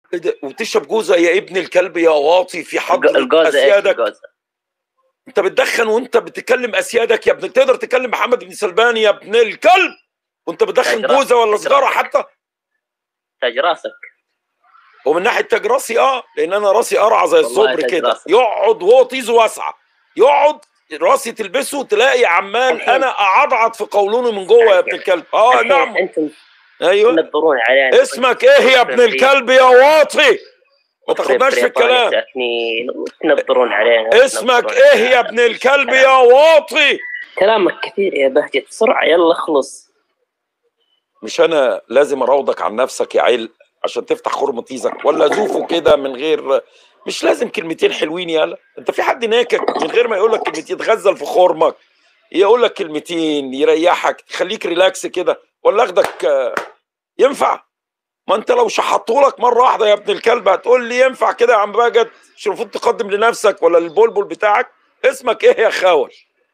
إيه ده؟ وتشرب جوزه يا ابن الكلب يا واطي في حضر الجوزه ايش اسيادك الجوزه انت بتدخن وانت بتكلم اسيادك يا ابن تقدر تكلم محمد بن سلمان يا ابن الكلب وانت بتدخن تاج راسك، جوزه ولا تاج سجاره راسك. حتى تاج راسك ومن ناحيه تاج راسي اه لان انا راسي قرعه زي والله الصبر تاج كده راسك. يقعد وهو طيزه واسعه يقعد راسي تلبسه تلاقي عمال الحين. انا اعضعض في قولوني من جوه يا ابن الكلب اه الحين نعم انتم ايوه تنظرون علينا اسمك ايه يا ابن الكلب يا واطي ما تاخدناش في الكلام تنظرون علينا اسمك تنظرون ايه علينا. يا ابن الكلب يا واطي كلامك كثير يا بهجت بسرعه يلا اخلص مش انا لازم اراودك عن نفسك يا عيل عشان تفتح خرم طيزك ولا ازوفه كده من غير مش لازم كلمتين حلوين يالا انت في حد ناكك من غير ما يقول لك كلمتين يتغزل في خرمك يقول لك كلمتين يريحك تخليك ريلاكس كده ولا اخدك آه، ينفع ما انت لو شحطولك مره واحده يا ابن الكلب هتقول لي ينفع كده يا عم بجد مش المفروض تقدم لنفسك ولا للبلبل بتاعك اسمك ايه يا خاول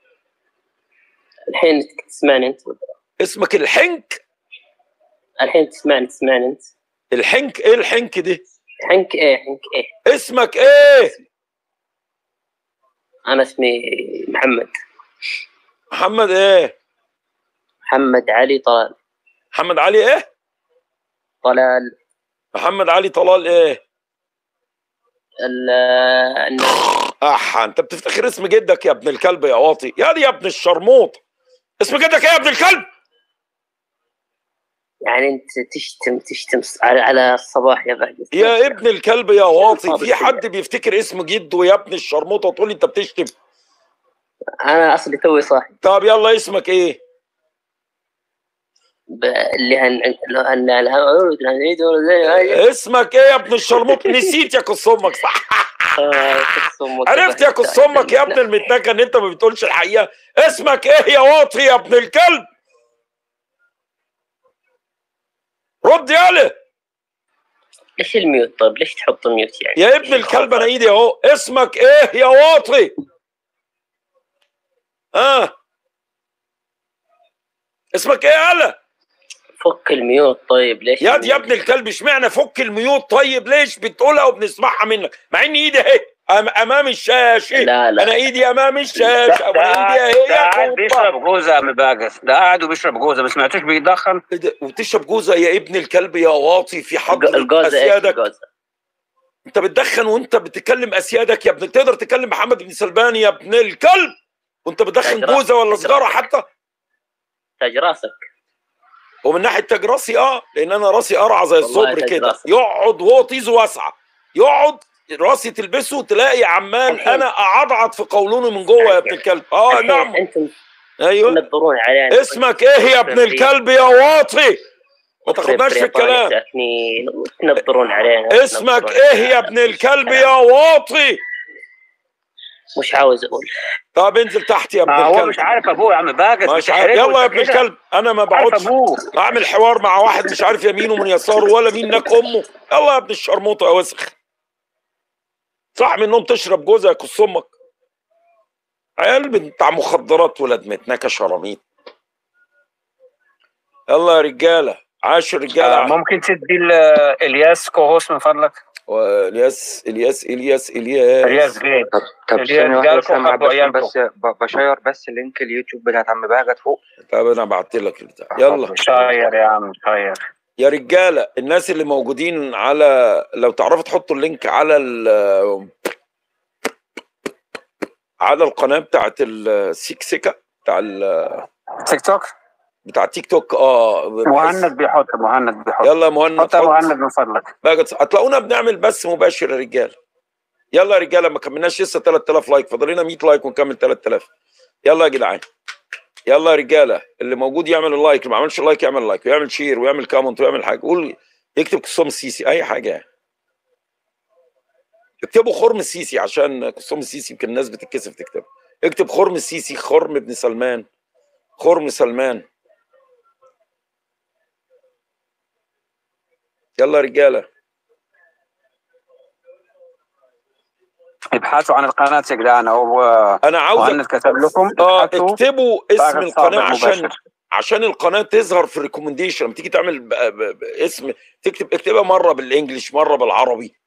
الحين تسمعني انت اسمك الحنك الحين تسمعني تسمعني انت الحنك ايه الحنك دي حنك ايه حنك ايه اسمك ايه انا اسمي محمد محمد ايه محمد علي طلال محمد علي ايه طلال محمد علي طلال ايه ال ال- اح انت بتفتخر اسم جدك يا ابن الكلب يا واطي يا دي يا ابن الشرموط اسم جدك ايه يا ابن الكلب يعني انت تشتم تشتم على على الصباح يا بهجت يا ابن الكلب يا واطي في حد بيفتكر اسم جده يا ابن الشرموطه وتقول لي انت بتشتم انا اصلي توي صاحي طب يلا اسمك ايه ب- اللي هن هن هن هنعيد ولا زي هاي اسمك ايه يا ابن الشرموط نسيت يا كص امك صح عرفت يا كص امك يا ابن المتنكه ان انت ما بتقولش الحقيقه اسمك ايه يا واطي يا ابن الكلب رد يالا ليش الميوت طيب ليش تحط ميوت يعني يا ابن الكلب انا ايدي اهو اسمك ايه يا واطي اه اسمك ايه يالا فك الميوت طيب ليش يا دي يا الميوت؟ ابن الكلب اشمعنى فك الميوت طيب ليش بتقولها وبنسمعها منك مع ان ايدي اهي أم- امام الشاشه لا لا انا ايدي امام الشاشه ده وايدي اهي ده يا قاعد كوبا. بيشرب جوزه من باجس ده قاعد وبيشرب جوزه ما سمعتوش بيدخن إيه ده؟ وتشرب جوزه يا ابن الكلب يا واطي في حضر الجوزه ايش اسيادك الجوزه انت بتدخن وانت بتكلم اسيادك يا ابن تقدر تكلم محمد بن سلمان يا ابن الكلب وانت بتدخن تاج راسك، جوزه ولا تاج سجاره راسك. حتى تاج راسك ومن ناحيه تاج راسي اه لان انا راسي قرعه زي والله الصبر تاج كده راسك. يقعد وهو طيزه واسعه يقعد راسي تلبسه تلاقي عمال الحين. انا اعضعض في قولوني من جوه يا ابن الكلب اه الحين نعم انتم ايوه تنظرون علينا اسمك ايه يا ابن الكلب يا واطي ما تاخدناش في الكلام تنظرون علينا اسمك تنظرون ايه علينا. يا ابن الكلب يا واطي مش عاوز اقول طب انزل تحت يا ابن ما هو الكلب مش عارف ابوه يا عم باجس مش عارف يلا يا ابن الكلب انا ما عارف بقعدش ابوه اعمل حوار مع واحد مش عارف يمينه من يساره ولا مين ناك امه يلا يا ابن الشرموطه يا وسخ صح من النوم تشرب جوزه يا كص امك عيال بتاع مخدرات ولاد متنكه شراميط يلا يا رجاله عاش آه، الرجاله ممكن تدي ل- الياس كوهوس من فضلك والياس الياس الياس الياس الياس جاي طب طب اللي هي ثانية واحدة رجالكم بس أنا حبوا عشان عيالكم. بس ب- بشير بس لينك اليوتيوب بتاعت عم بهجت فوق طب انا بعت لك البتاع يلا شاير يا عم شاير يا رجاله الناس اللي موجودين على لو تعرفوا تحطوا اللينك على ال على القناه بتاعت السيكسيكا بتاع ال- تيك توك بتاع تيك توك اه بحس- مهند بيحط مهند بيحط يلا يا مهند حط يا حط. مهند من فضلك بقى هتلاقونا بنعمل بث مباشر يا رجاله يلا يا رجاله ما كملناش لسه 3000 لايك فاضل لنا 100 لايك ونكمل 3000 يلا يا جدعان يلا يا رجاله اللي موجود يعمل اللايك اللي ما عملش لايك يعمل لايك ويعمل شير ويعمل كومنت ويعمل حاجه قول يكتب كسوم السيسي اي حاجه يعني اكتبوا خرم السيسي عشان كسوم السيسي يمكن الناس بتتكسف تكتب اكتب خرم السيسي خرم ابن سلمان خرم سلمان يلا يا رجاله ابحثوا عن القناة يا جدعان هو انا عاوز مهند كتب لكم اه ابحثوا اكتبوا اسم باغت القناه صابر عشان مباشر. عشان القناه تظهر في الريكومنديشن لما تيجي تعمل ب- ب- ب- اسم تكتب اكتبها مره بالانجلش مره بالعربي